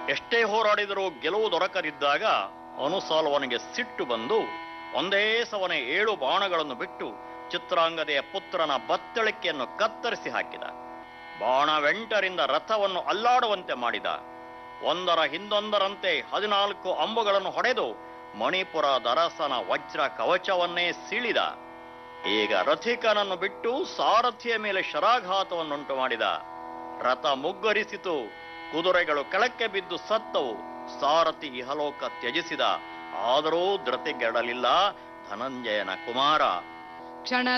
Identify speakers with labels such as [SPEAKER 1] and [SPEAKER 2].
[SPEAKER 1] ಎಷ್ಟೇ ಹೋರಾಡಿದರೂ ಗೆಲುವು ದೊರಕದಿದ್ದಾಗ ಅನುಸಾಲ್ವನಿಗೆ ಸಿಟ್ಟು ಬಂದು ಒಂದೇ ಸವನೆ ಏಳು ಬಾಣಗಳನ್ನು ಬಿಟ್ಟು ಚಿತ್ರಾಂಗದೆಯ ಪುತ್ರನ ಬತ್ತಳಿಕೆಯನ್ನು ಕತ್ತರಿಸಿ ಹಾಕಿದ ಬಾಣವೆಂಟರಿಂದ ರಥವನ್ನು ಅಲ್ಲಾಡುವಂತೆ ಮಾಡಿದ ಒಂದರ ಹಿಂದೊಂದರಂತೆ ಹದಿನಾಲ್ಕು ಅಂಬುಗಳನ್ನು ಹೊಡೆದು ಮಣಿಪುರ ದರಸನ ವಜ್ರ ಕವಚವನ್ನೇ ಸೀಳಿದ ಈಗ ರಥಿಕನನ್ನು ಬಿಟ್ಟು ಸಾರಥಿಯ ಮೇಲೆ ಶರಾಘಾತವನ್ನುಂಟು ಮಾಡಿದ ರಥ ಮುಗ್ಗರಿಸಿತು ಕುದುರೆಗಳು ಕೆಳಕ್ಕೆ ಬಿದ್ದು ಸತ್ತವು ಸಾರಥಿ ಇಹಲೋಕ ತ್ಯಜಿಸಿದ ಆದರೂ ಧೃತಿಗೆಡಲಿಲ್ಲ ಧನಂಜಯನ ಕುಮಾರ
[SPEAKER 2] ಕ್ಷಣ